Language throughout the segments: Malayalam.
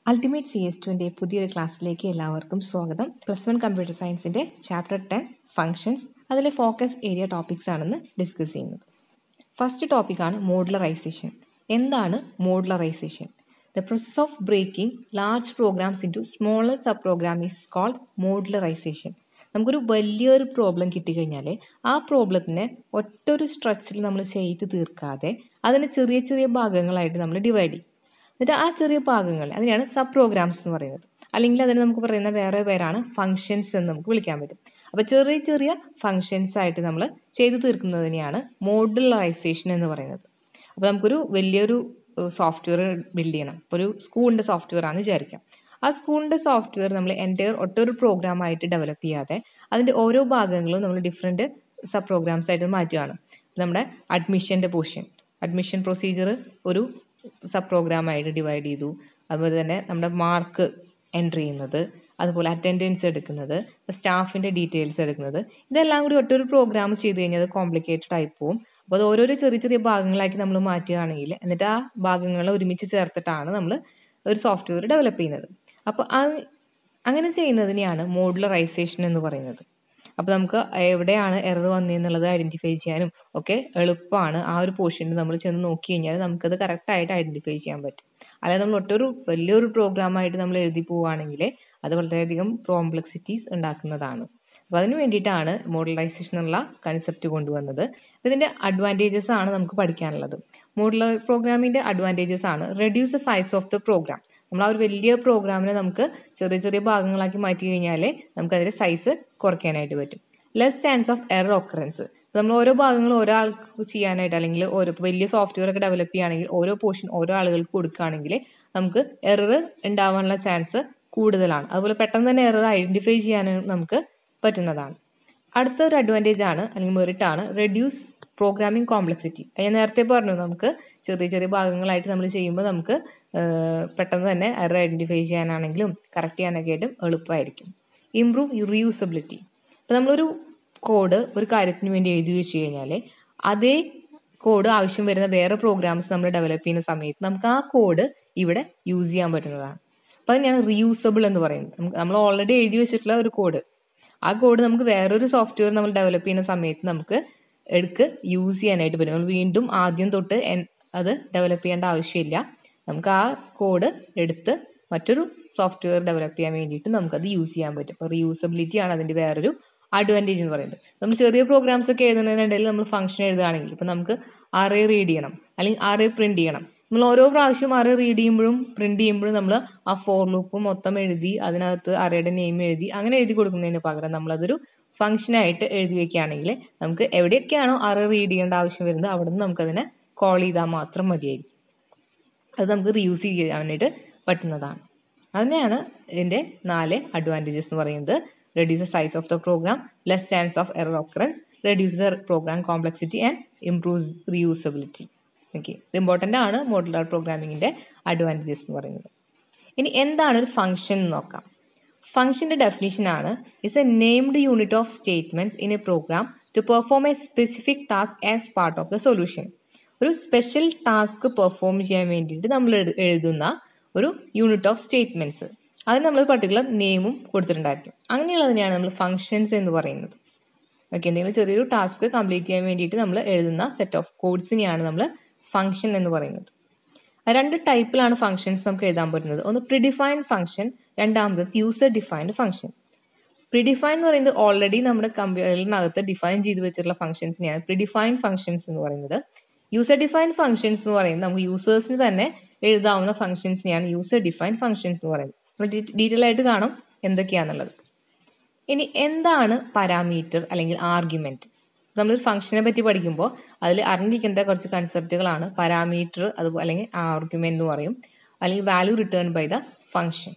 അൾട്ടിമേറ്റ് സി എസ് ടുവിൻ്റെ പുതിയൊരു ക്ലാസ്സിലേക്ക് എല്ലാവർക്കും സ്വാഗതം പ്ലസ് വൺ കമ്പ്യൂട്ടർ സയൻസിൻ്റെ ചാപ്റ്റർ ടെൻ ഫങ്ഷൻസ് അതിലെ ഫോക്കസ് ഏരിയ ടോപ്പിക്സ് ആണെന്ന് ഡിസ്കസ് ചെയ്യുന്നത് ഫസ്റ്റ് ടോപ്പിക്കാണ് മോഡുലറൈസേഷൻ എന്താണ് modularisation the process of breaking large programs into smaller sub program is called modularisation നമുക്കൊരു വലിയൊരു പ്രോബ്ലം കിട്ടിക്കഴിഞ്ഞാൽ ആ പ്രോബ്ലത്തിനെ ഒറ്റൊരു സ്ട്രെച്ചിൽ നമ്മൾ ചെയ്ത് തീർക്കാതെ അതിനെ ചെറിയ ചെറിയ ഭാഗങ്ങളായിട്ട് നമ്മൾ ഡിവൈഡ് ചെയ്യും എന്നിട്ട് ആ ചെറിയ ഭാഗങ്ങൾ അതിനെയാണ് സബ് പ്രോഗ്രാംസ് എന്ന് പറയുന്നത് അല്ലെങ്കിൽ അതിന് നമുക്ക് പറയുന്ന വേറെ പേരാണ് ഫങ്ഷൻസ് എന്ന് നമുക്ക് വിളിക്കാൻ പറ്റും അപ്പോൾ ചെറിയ ചെറിയ ഫങ്ഷൻസ് ആയിട്ട് നമ്മൾ ചെയ്തു തീർക്കുന്നതിനെയാണ് മോഡുലറൈസേഷൻ എന്ന് പറയുന്നത് അപ്പോൾ നമുക്കൊരു വലിയൊരു സോഫ്റ്റ്വെയർ ബിൽഡ് ചെയ്യണം ഇപ്പോൾ ഒരു സ്കൂളിൻ്റെ സോഫ്റ്റ്വെയർ ആണെന്ന് വിചാരിക്കാം ആ സ്കൂളിൻ്റെ സോഫ്റ്റ്വെയർ നമ്മൾ എൻ്റയർ ഒട്ടൊരു പ്രോഗ്രാമായിട്ട് ഡെവലപ്പ് ചെയ്യാതെ അതിൻ്റെ ഓരോ ഭാഗങ്ങളും നമ്മൾ ഡിഫറെൻറ്റ് സബ് പ്രോഗ്രാംസ് ആയിട്ട് മാറ്റുകയാണ് നമ്മുടെ അഡ്മിഷൻ്റെ പോർഷൻ അഡ്മിഷൻ പ്രൊസീജിയർ ഒരു സബ് പ്രോഗ്രാമായിട്ട് ഡിവൈഡ് ചെയ്തു അതുപോലെ തന്നെ നമ്മുടെ മാർക്ക് എൻട്രി ചെയ്യുന്നത് അതുപോലെ അറ്റൻഡൻസ് എടുക്കുന്നത് സ്റ്റാഫിൻ്റെ ഡീറ്റെയിൽസ് എടുക്കുന്നത് ഇതെല്ലാം കൂടി ഒറ്റൊരു പ്രോഗ്രാം ചെയ്ത് കഴിഞ്ഞാൽ അത് കോംപ്ലിക്കേറ്റഡ് ആയി പോകും അപ്പോൾ അത് ഓരോരോ ചെറിയ ചെറിയ ഭാഗങ്ങളാക്കി നമ്മൾ മാറ്റുകയാണെങ്കിൽ എന്നിട്ട് ആ ഭാഗങ്ങൾ ഒരുമിച്ച് ചേർത്തിട്ടാണ് നമ്മൾ ഒരു സോഫ്റ്റ്വെയർ ഡെവലപ്പ് ചെയ്യുന്നത് അപ്പോൾ അങ്ങനെ ചെയ്യുന്നതിനെയാണ് മോഡുലറൈസേഷൻ എന്ന് പറയുന്നത് അപ്പോൾ നമുക്ക് എവിടെയാണ് എറർ വന്നതെന്നുള്ളത് ഐഡൻറ്റിഫൈ ചെയ്യാനും ഒക്കെ എളുപ്പമാണ് ആ ഒരു പോർഷനിൽ നമ്മൾ ചെന്ന് നോക്കി കഴിഞ്ഞാൽ നമുക്കത് കറക്റ്റായിട്ട് ഐഡൻറ്റിഫൈ ചെയ്യാൻ പറ്റും അല്ലാതെ നമ്മൾ ഒട്ടൊരു വലിയൊരു പ്രോഗ്രാമായിട്ട് നമ്മൾ എഴുതി പോവുകയാണെങ്കിൽ അത് വളരെയധികം കോംപ്ലക്സിറ്റീസ് ഉണ്ടാക്കുന്നതാണ് അപ്പോൾ അതിന് വേണ്ടിയിട്ടാണ് മോഡലൈസേഷൻ എന്നുള്ള കൺസെപ്റ്റ് കൊണ്ടുവന്നത് ഇതിൻ്റെ അഡ്വാൻറ്റേജസ് ആണ് നമുക്ക് പഠിക്കാനുള്ളത് മോഡുലർ പ്രോഗ്രാമിൻ്റെ അഡ്വാൻറ്റേജസ് ആണ് reduce the size of the program നമ്മൾ ആ ഒരു വലിയ പ്രോഗ്രാമിനെ നമുക്ക് ചെറിയ ചെറിയ ഭാഗങ്ങളാക്കി മാറ്റി കഴിഞ്ഞാൽ നമുക്ക് അതിൻ്റെ സൈസ് കുറയ്ക്കാനായിട്ട് പറ്റും less chance of error occurrence നമ്മൾ ഓരോ ഭാഗങ്ങളും ഒരാൾക്ക് ചെയ്യാനായിട്ട് അല്ലെങ്കിൽ ഓരോ വലിയ സോഫ്റ്റ്വെയർ ഒക്കെ ഡെവലപ്പ് ചെയ്യുകയാണെങ്കിൽ ഓരോ പോർഷൻ ഓരോ ആളുകൾക്ക് കൊടുക്കുകയാണെങ്കിൽ നമുക്ക് എറർ ഉണ്ടാവാനുള്ള ചാൻസ് കൂടുതലാണ് അതുപോലെ പെട്ടെന്ന് തന്നെ എറർ ഐഡൻറ്റിഫൈ ചെയ്യാനും നമുക്ക് പറ്റുന്നതാണ് അടുത്ത ഒരു അഡ്വാൻറ്റേജ് ആണ് അല്ലെങ്കിൽ മെറിറ്റ് ആണ് റെഡ്യൂസ് പ്രോഗ്രാമിംഗ് കോംപ്ലക്സിറ്റി ഞാൻ നേരത്തെ പറഞ്ഞു നമുക്ക് ചെറിയ ചെറിയ ഭാഗങ്ങളായിട്ട് നമ്മൾ ചെയ്യുമ്പോൾ നമുക്ക് പെട്ടെന്ന് തന്നെ എറർ ഐഡൻറ്റിഫൈ ചെയ്യാനാണെങ്കിലും കറക്റ്റ് ചെയ്യാനൊക്കെ ആയിട്ടും എളുപ്പമായിരിക്കും ഇംപ്രൂവ് റീയൂസബിലിറ്റി ഇപ്പോൾ നമ്മളൊരു കോഡ് ഒരു കാര്യത്തിന് വേണ്ടി എഴുതി വെച്ച് കഴിഞ്ഞാൽ അതേ കോഡ് ആവശ്യം വരുന്ന വേറെ പ്രോഗ്രാംസ് നമ്മൾ ഡെവലപ്പ് ചെയ്യുന്ന സമയത്ത് നമുക്ക് ആ കോഡ് ഇവിടെ യൂസ് ചെയ്യാൻ പറ്റുന്നതാണ് അപ്പോൾ അതിനാണ് റീയൂസബിൾ എന്ന് പറയുന്നത് നമ്മൾ ഓൾറെഡി എഴുതി വെച്ചിട്ടുള്ള ഒരു കോഡ് ആ കോഡ് നമുക്ക് വേറൊരു സോഫ്റ്റ്വെയർ നമ്മൾ ഡെവലപ്പ് ചെയ്യുന്ന സമയത്ത് നമുക്ക് എടുക്ക് യൂസ് ചെയ്യാനായിട്ട് പറ്റും നമ്മൾ വീണ്ടും ആദ്യം തൊട്ട് അത് ഡെവലപ്പ് ചെയ്യേണ്ട ആവശ്യമില്ല നമുക്ക് ആ കോഡ് എടുത്ത് മറ്റൊരു സോഫ്റ്റ്വെയർ ഡെവലപ്പ് ചെയ്യാൻ വേണ്ടിയിട്ട് നമുക്കത് യൂസ് ചെയ്യാൻ പറ്റും അപ്പോൾ റീയൂസബിലിറ്റി ആണ് അതിൻ്റെ വേറൊരു അഡ്വാൻറ്റേജ് എന്ന് പറയുന്നത് നമ്മൾ ചെറിയ പ്രോഗ്രാംസ് ഒക്കെ എഴുതുന്നതിനിടയിൽ നമ്മൾ ഫംഗ്ഷൻ എഴുതുകയാണെങ്കിൽ ഇപ്പം നമുക്ക് അറേ റീഡ് ചെയ്യണം അല്ലെങ്കിൽ അറേ പ്രിന്റ് ചെയ്യണം നമ്മൾ ഓരോ പ്രാവശ്യം അറേ റീഡ് ചെയ്യുമ്പോഴും പ്രിന്റ് ചെയ്യുമ്പോഴും നമ്മൾ ആ ഫോർ ലൂപ്പ് മൊത്തം എഴുതി അതിനകത്ത് അറേയുടെ നെയിം എഴുതി അങ്ങനെ എഴുതി കൊടുക്കുന്നതിന് പകരം നമ്മളതൊരു ഫംഗ്ഷനായിട്ട് എഴുതി വെക്കുകയാണെങ്കിൽ നമുക്ക് എവിടെയൊക്കെയാണോ അറേ റീഡ് ചെയ്യേണ്ട ആവശ്യം വരുന്നത് അവിടെ നിന്ന് നമുക്കതിനെ കോൾ ചെയ്താൽ മാത്രം മതിയായിരിക്കും അത് നമുക്ക് റീയൂസ് ചെയ്യാനായിട്ട് പറ്റുന്നതാണ് അതിനെയാണ് ഇതിൻ്റെ നാല് അഡ്വാൻറ്റേജസ് എന്ന് പറയുന്നത് reduce the size of the program less chance of error occurrence reduce the program complexity and improves reusability okay ഇത് ഇമ്പോർട്ടൻ്റ് ആണ് മോഡുലാർ പ്രോഗ്രാമിങ്ങിൻ്റെ അഡ്വാൻറ്റേജസ് എന്ന് പറയുന്നത് ഇനി എന്താണ് ഒരു ഫംഗ്ഷൻ എന്ന് നോക്കാം ഫംഗ്ഷൻ്റെ ഡെഫിനിഷൻ ആണ് is a named unit of statements in a program to perform a specific task as part of the solution ഒരു സ്പെഷ്യൽ ടാസ്ക് പെർഫോം ചെയ്യാൻ വേണ്ടിയിട്ട് നമ്മൾ എഴുതുന്ന ഒരു യൂണിറ്റ് ഓഫ് സ്റ്റേറ്റ്മെൻറ്റ്സ് അതിന് നമ്മൾ പർട്ടിക്കുലർ നെയിമും കൊടുത്തിട്ടുണ്ടായിരിക്കും അങ്ങനെയുള്ളതിനെയാണ് നമ്മൾ ഫങ്ഷൻസ് എന്ന് പറയുന്നത് ഓക്കെ എന്തെങ്കിലും ചെറിയൊരു ടാസ്ക് കംപ്ലീറ്റ് ചെയ്യാൻ വേണ്ടിയിട്ട് നമ്മൾ എഴുതുന്ന സെറ്റ് ഓഫ് കോഡ്സിനെയാണ് നമ്മൾ ഫംഗ്ഷൻ എന്ന് പറയുന്നത് രണ്ട് ടൈപ്പിലാണ് ഫംഗ്ഷൻസ് നമുക്ക് എഴുതാൻ പറ്റുന്നത് ഒന്ന് പ്രിഡിഫൈൻഡ് ഫംഗ്ഷൻ രണ്ടാമത് യൂസർ ഡിഫൈൻഡ് ഫംഗ്ഷൻ പ്രിഡിഫൈൻ എന്ന് പറയുന്നത് ഓൾറെഡി നമ്മുടെ കമ്പ്യൂട്ടറിനകത്ത് ഡിഫൈൻ ചെയ്ത് വെച്ചിട്ടുള്ള ഫംഗ്ഷൻസിനെയാണ് പ്രിഡിഫൈൻഡ് ഫംഗ്ഷൻസ് എന്ന് പറയുന്നത് യൂസർ ഡിഫൈൻഡ് ഫംഗ്ഷൻസ് എന്ന് പറയുന്നത് നമുക്ക് യൂസേഴ്സിന് തന്നെ എഴുതാവുന്ന ഫംഗ്ഷൻസിനെയാണ് യൂസർ ഡിഫൈൻഡ് ഫംഗ്ഷൻസ് എന്ന് പറയുന്നത് ഡീറ്റെയിൽ ആയിട്ട് കാണും എന്തൊക്കെയാണെന്നുള്ളത് ഇനി എന്താണ് പാരാമീറ്റർ അല്ലെങ്കിൽ ആർഗ്യുമെന്റ് നമ്മളൊരു ഫംഗ്ഷനെ പറ്റി പഠിക്കുമ്പോൾ അതിൽ അറിഞ്ഞിരിക്കേണ്ട കുറച്ച് കൺസെപ്റ്റുകളാണ് പാരാമീറ്റർ അതുപോലെ അല്ലെങ്കിൽ ആർഗ്യുമെന്റ് എന്ന് പറയും അല്ലെങ്കിൽ value return by the function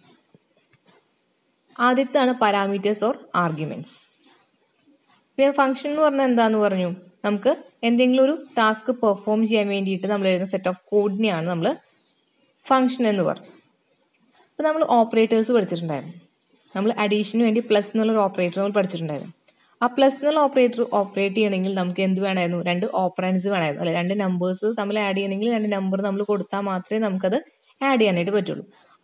ആദ്യത്താണ് പാരാമീറ്റേഴ്സ് ഓർ ആർഗ്യുമെന്റ്സ് പിന്നെ ഫംഗ്ഷൻ എന്ന് പറഞ്ഞാൽ എന്താന്ന് പറഞ്ഞു നമുക്ക് എന്തെങ്കിലും ഒരു ടാസ്ക് പെർഫോം ചെയ്യാൻ വേണ്ടിയിട്ട് നമ്മൾ എഴുതുന്ന സെറ്റ് ഓഫ് കോഡിനെയാണ് നമ്മൾ ഫംഗ്ഷൻ എന്ന് പറഞ്ഞു അപ്പോൾ നമ്മൾ ഓപ്പറേറ്റേഴ്സ് പഠിച്ചിട്ടുണ്ടായിരുന്നു നമ്മൾ അഡീഷന് വേണ്ടി പ്ലസ് എന്നുള്ളൊരു ഓപ്പറേറ്റർ നമ്മൾ പഠിച്ചിട്ടുണ്ടായിരുന്നു ആ പ്ലസ് എന്നുള്ള ഓപ്പറേറ്റർ ഓപ്പറേറ്റ് ചെയ്യണമെങ്കിൽ നമുക്ക് എന്ത് വേണമായിരുന്നു രണ്ട് ഓപ്പറൻസ് വേണമായിരുന്നു അല്ലെ രണ്ട് നമ്പേഴ്സ് തമ്മിൽ ആഡ് ചെയ്യണമെങ്കിൽ രണ്ട് നമ്പർ നമ്മൾ കൊടുത്താൽ മാത്രമേ നമുക്കത് ആഡ് ചെയ്യാനായിട്ട് പറ്റുള്ളൂ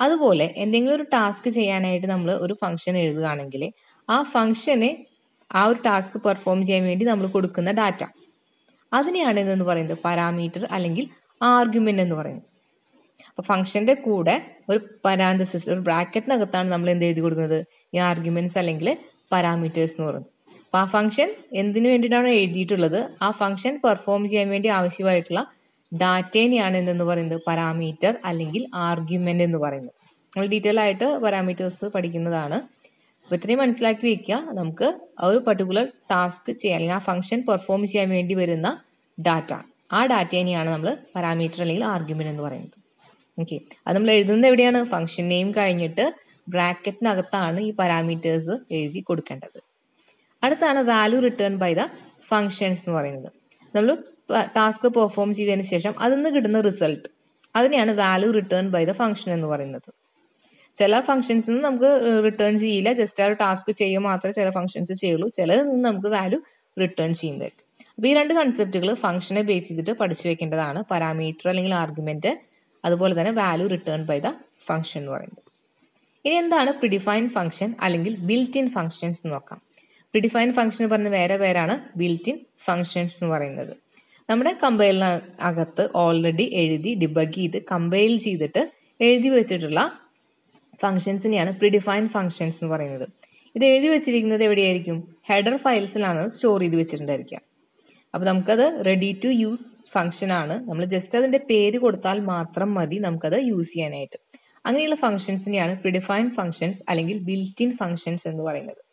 അതുപോലെ എന്തെങ്കിലും ഒരു ടാസ്ക് ചെയ്യാനായിട്ട് നമ്മൾ ഒരു ഫംഗ്ഷൻ എഴുതുകയാണെങ്കിൽ ആ ഫംഗ്ഷന് ആ ഒരു ടാസ്ക് പെർഫോം ചെയ്യാൻ വേണ്ടി നമ്മൾ കൊടുക്കുന്ന ഡാറ്റ അതിനെയാണ് ഇതെന്ന് പറയുന്നത് പാരാമീറ്റർ അല്ലെങ്കിൽ ആർഗ്യുമെന്റ് എന്ന് പറയുന്നത് അപ്പോൾ ഫംഗ്ഷന്റെ കൂടെ ഒരു പരാന്തസിസ് ഒരു ബ്രാക്കറ്റിനകത്താണ് നമ്മൾ എന്ത് എഴുതി കൊടുക്കുന്നത് ഈ ആർഗ്യുമെന്റ്സ് അല്ലെങ്കിൽ പാരാമീറ്റേഴ്സ് എന്ന് പറയുന്നത് അപ്പോൾ ആ ഫംഗ്ഷൻ എന്തിനു വേണ്ടിയിട്ടാണ് എഴുതിയിട്ടുള്ളത് ആ ഫംഗ്ഷൻ പെർഫോം ചെയ്യാൻ വേണ്ടി ആവശ്യമായിട്ടുള്ള ഡാറ്റേനെയാണ് എന്തെന്ന് പറയുന്നത് പാരാമീറ്റർ അല്ലെങ്കിൽ ആർഗ്യുമെന്റ് എന്ന് പറയുന്നത് നമ്മൾ ഡീറ്റെയിൽ ആയിട്ട് പാരാമീറ്റേഴ്സ് പഠിക്കുന്നതാണ് അപ്പോൾ ഇത്രയും മനസ്സിലാക്കി വെക്കുക നമുക്ക് ആ ഒരു പർട്ടിക്കുലർ ടാസ്ക് ചെയ്യാൻ അല്ലെങ്കിൽ ആ ഫംഗ്ഷൻ പെർഫോം ചെയ്യാൻ വേണ്ടി വരുന്ന ഡാറ്റ ആ ഡാറ്റേനെയാണ് നമ്മൾ പാരാമീറ്റർ അല്ലെങ്കിൽ ആർഗ്യുമെന്റ് എന്ന് പറയുന്നത് ഓക്കെ അത് നമ്മൾ എഴുതുന്നത് എവിടെയാണ് ഫംഗ്ഷൻ നെയിം കഴിഞ്ഞിട്ട് ബ്രാക്കറ്റിനകത്താണ് ഈ പാരാമീറ്റേഴ്സ് എഴുതി കൊടുക്കേണ്ടത് അടുത്താണ് value return by the functions എന്ന് പറയുന്നത് നമ്മൾ ടാസ്ക് പെർഫോം ചെയ്തതിന് ശേഷം അതിൽ നിന്ന് കിട്ടുന്ന റിസൾട്ട് അതിനെയാണ് value return by the function എന്ന് പറയുന്നത് ചില ഫംഗ്ഷൻസ് നിന്ന് നമുക്ക് റിട്ടേൺ ചെയ്യില്ല ജസ്റ്റ് ആ ഒരു ടാസ്ക് ചെയ്യുക മാത്രമേ ചില ഫംഗ്ഷൻസ് ചെയ്യുള്ളൂ ചിലതിൽ നിന്ന് നമുക്ക് വാല്യൂ റിട്ടേൺ ചെയ്യുന്നതായിട്ട് അപ്പോൾ ഈ രണ്ട് കൺസെപ്റ്റുകൾ ഫംഗ്ഷനെ ബേസ് ചെയ്തിട്ട് പഠിച്ചു വെക്കേണ്ടതാണ് പാരാമീറ്റർ അല്ലെങ്കിൽ ആർഗ്യുമെന്റ് അതുപോലെ തന്നെ value return by the function എന്ന് പറയുന്നത് ഇനി എന്താണ് പ്രിഡിഫൈൻ ഫംഗ്ഷൻ അല്ലെങ്കിൽ ബിൽറ്റ് ഇൻ ഫംഗ്ഷൻസ് എന്ന് നോക്കാം പ്രിഡിഫൈൻ ഫംഗ്ഷൻ പറഞ്ഞ വേറെ പേരാണ് ബിൽറ്റ് ഇൻ ഫംഗ്ഷൻസ് എന്ന് പറയുന്നത് നമ്മുടെ കമ്പൈലിനകത്ത് ഓൾറെഡി എഴുതി ഡിബഗ് ചെയ്ത് കമ്പൈൽ ചെയ്തിട്ട് എഴുതി വെച്ചിട്ടുള്ള ഫംഗ്ഷൻസിനെയാണ് പ്രിഡിഫൈൻ ഫംഗ്ഷൻസ് എന്ന് പറയുന്നത് ഇത് എഴുതി വെച്ചിരിക്കുന്നത് എവിടെയായിരിക്കും ഹെഡർ ഫയൽസിലാണ് സ്റ്റോർ ചെയ്ത് വെച്ചിട്ടുണ്ടായിരിക്കുക അപ്പോൾ നമുക്കത് റെഡി ടു യൂസ് ഫംഗ്ഷൻ ആണ് നമ്മൾ ജസ്റ്റ് അതിന്റെ പേര് കൊടുത്താൽ മാത്രം മതി നമുക്കത് യൂസ് ചെയ്യാനായിട്ട് അങ്ങനെയുള്ള ഫംഗ്ഷൻസിനെയാണ് പ്രിഡിഫൈൻ ഫംഗ്ഷൻസ് അല്ലെങ്കിൽ ബിൽറ്റ് ഇൻ ഫംഗ്ഷൻസ് എന്ന് പറയുന്നത്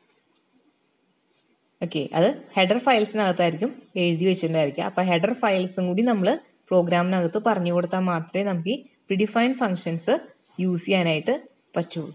ഓക്കെ അത് ഹെഡർ ഫയൽസിനകത്തായിരിക്കും എഴുതി വെച്ചിട്ടുണ്ടായിരിക്കുക അപ്പൊ ഹെഡർ ഫയൽസും കൂടി നമ്മൾ പ്രോഗ്രാമിനകത്ത് പറഞ്ഞു കൊടുത്താൽ മാത്രമേ നമുക്ക് ഈ പ്രിഡിഫൈൻ ഫംഗ്ഷൻസ് യൂസ് ചെയ്യാനായിട്ട് പറ്റുള്ളൂ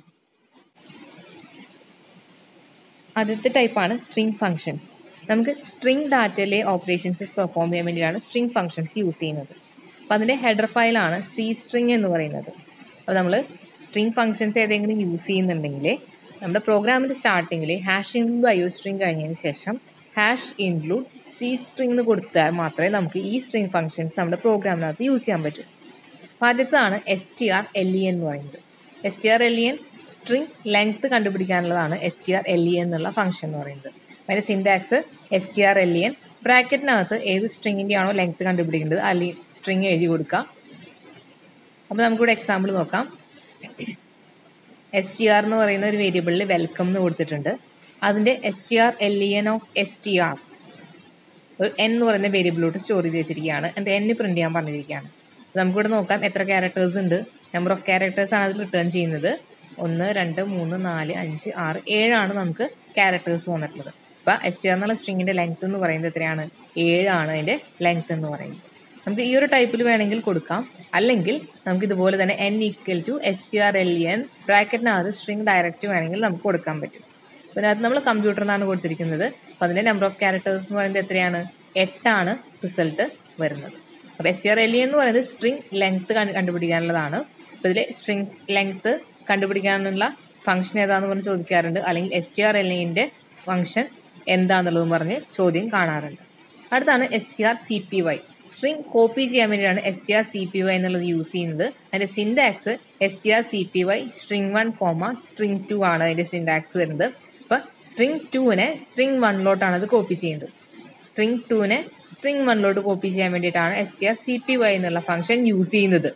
ആദ്യത്തെ ടൈപ്പാണ് സ്ട്രിംഗ് ഫംഗ്ഷൻസ് നമുക്ക് സ്ട്രിംഗ് ഡാറ്റയിലെ ഓപ്പറേഷൻസ് പെർഫോം ചെയ്യാൻ വേണ്ടിയാണ് സ്ട്രിംഗ് ഫംഗ്ഷൻസ് യൂസ് ചെയ്യുന്നത് അപ്പോൾ അതിൻ്റെ ഹെഡർ ഫയലാണ് സി സ്ട്രിംഗ് എന്ന് പറയുന്നത് അപ്പോൾ നമ്മൾ സ്ട്രിംഗ് ഫംഗ്ഷൻസ് ഏതെങ്കിലും യൂസ് ചെയ്യുന്നുണ്ടെങ്കിൽ നമ്മുടെ പ്രോഗ്രാമിൻ്റെ സ്റ്റാർട്ടിങ്ങിൽ hash include I O string കഴിഞ്ഞതിന് ശേഷം ഹാഷ് ഇൻക്ലൂഡ് സി സ്ട്രിംഗ് എന്ന് കൊടുത്താൽ മാത്രമേ നമുക്ക് ഈ സ്ട്രിംഗ് ഫംഗ്ഷൻസ് നമ്മുടെ പ്രോഗ്രാമിനകത്ത് യൂസ് ചെയ്യാൻ പറ്റൂ അപ്പോൾ ആദ്യത്തേതാണ് S T R L E എന്ന് പറയുന്നത് S T R L E N string length കണ്ടുപിടിക്കാനുള്ളതാണ് S T R L E എന്നുള്ള ഫംഗ്ഷൻ എന്ന് പറയുന്നത് അതിന്റെ syntax S T R L E N ബ്രാക്കറ്റിനകത്ത് ഏത് സ്ട്രിങ്ങിന്റെ ആണോ ലെങ്ത് കണ്ടുപിടിക്കേണ്ടത് അല്ലെങ്കിൽ സ്ട്രിങ് എഴുതി കൊടുക്കുക അപ്പോൾ നമുക്കിവിടെ എക്സാമ്പിൾ നോക്കാം എസ് ടി ആർ എന്ന് പറയുന്ന ഒരു വേരിയബിളിൽ വെൽക്കം എന്ന് കൊടുത്തിട്ടുണ്ട് അതിന്റെ S T R L E N of S T R ഒരു എൻ എന്ന് പറയുന്ന വേരിയബിളോട്ട് സ്റ്റോർ ചെയ്ത് വെച്ചിരിക്കുകയാണ് എന്നിട്ട് എൻ പ്രിന്റ് ചെയ്യാൻ പറഞ്ഞിരിക്കുകയാണ് നമുക്കിവിടെ നോക്കാം എത്ര ക്യാരക്ടേഴ്സ് ഉണ്ട് നമ്പർ ഓഫ് ക്യാരക്ടേഴ്സ് ആണ് അത് റിട്ടേൺ ചെയ്യുന്നത് ഒന്ന് രണ്ട് മൂന്ന് നാല് അഞ്ച് ആറ് ഏഴാണ് നമുക്ക് ക്യാരക്ടേഴ്സ് വന്നിട്ടുള്ളത് അപ്പൊ എസ് ടി ആർ എന്നുള്ള സ്ട്രിങ്ങിന്റെ ലെങ്ത് എന്ന് പറയുന്നത് എത്രയാണ് ഏഴാണ് അതിന്റെ ലെങ്ത് എന്ന് പറയുന്നത് നമുക്ക് ഈ ഒരു ടൈപ്പിൽ വേണമെങ്കിൽ കൊടുക്കാം അല്ലെങ്കിൽ നമുക്ക് ഇതുപോലെ തന്നെ N equal to S T R L N ബ്രാക്കറ്റിനകത്ത് സ്ട്രിംഗ് ഡയറക്റ്റ് വേണമെങ്കിൽ നമുക്ക് കൊടുക്കാൻ പറ്റും അപ്പോൾ ഇതിനകത്ത് നമ്മൾ കമ്പ്യൂട്ടർ എന്നാണ് കൊടുത്തിരിക്കുന്നത് അപ്പോൾ അതിന്റെ നമ്പർ ഓഫ് ക്യാരക്ടേഴ്സ് എന്ന് പറയുന്നത് എത്രയാണ് എട്ടാണ് റിസൾട്ട് വരുന്നത് അപ്പോൾ എസ് ടി ആർ എൽ എന്ന് പറയുന്നത് സ്ട്രിംഗ് ലെങ്ത് കണ്ടുപിടിക്കാനുള്ളതാണ് അപ്പോൾ ഇതിൽ സ്ട്രിംഗ് ലെങ്ത് കണ്ടുപിടിക്കാനുള്ള ഫംഗ്ഷൻ ഏതാന്ന് പറഞ്ഞ് ചോദിക്കാറുണ്ട് അല്ലെങ്കിൽ എസ് ടി ആർ എൽ എൻ്റെ ഫംഗ്ഷൻ എന്താന്നുള്ളതും പറഞ്ഞ് ചോദ്യം കാണാറുണ്ട് അടുത്താണ് S T R C P Y string copy ചെയ്യാൻ വേണ്ടിയാണ് S T R C P Y എന്നുള്ളത് യൂസ് ചെയ്യുന്നത് അതിന്റെ syntax S T R C P Y string one comma string two ആണ് അതിന്റെ സിൻഡാക്സ് വരുന്നത് അപ്പൊ സ്ട്രിംഗ് ടുവിനെ സ്ട്രിംഗ് വണ്ണിലോട്ടാണ് അത് കോപ്പി ചെയ്യുന്നത് സ്ട്രിംഗ് ടുവിനെ സ്ട്രിംഗ് വണ്ണിലോട്ട് കോപ്പി ചെയ്യാൻ വേണ്ടിയിട്ടാണ് S T R C P Y എന്നുള്ള ഫംഗ്ഷൻ യൂസ് ചെയ്യുന്നത്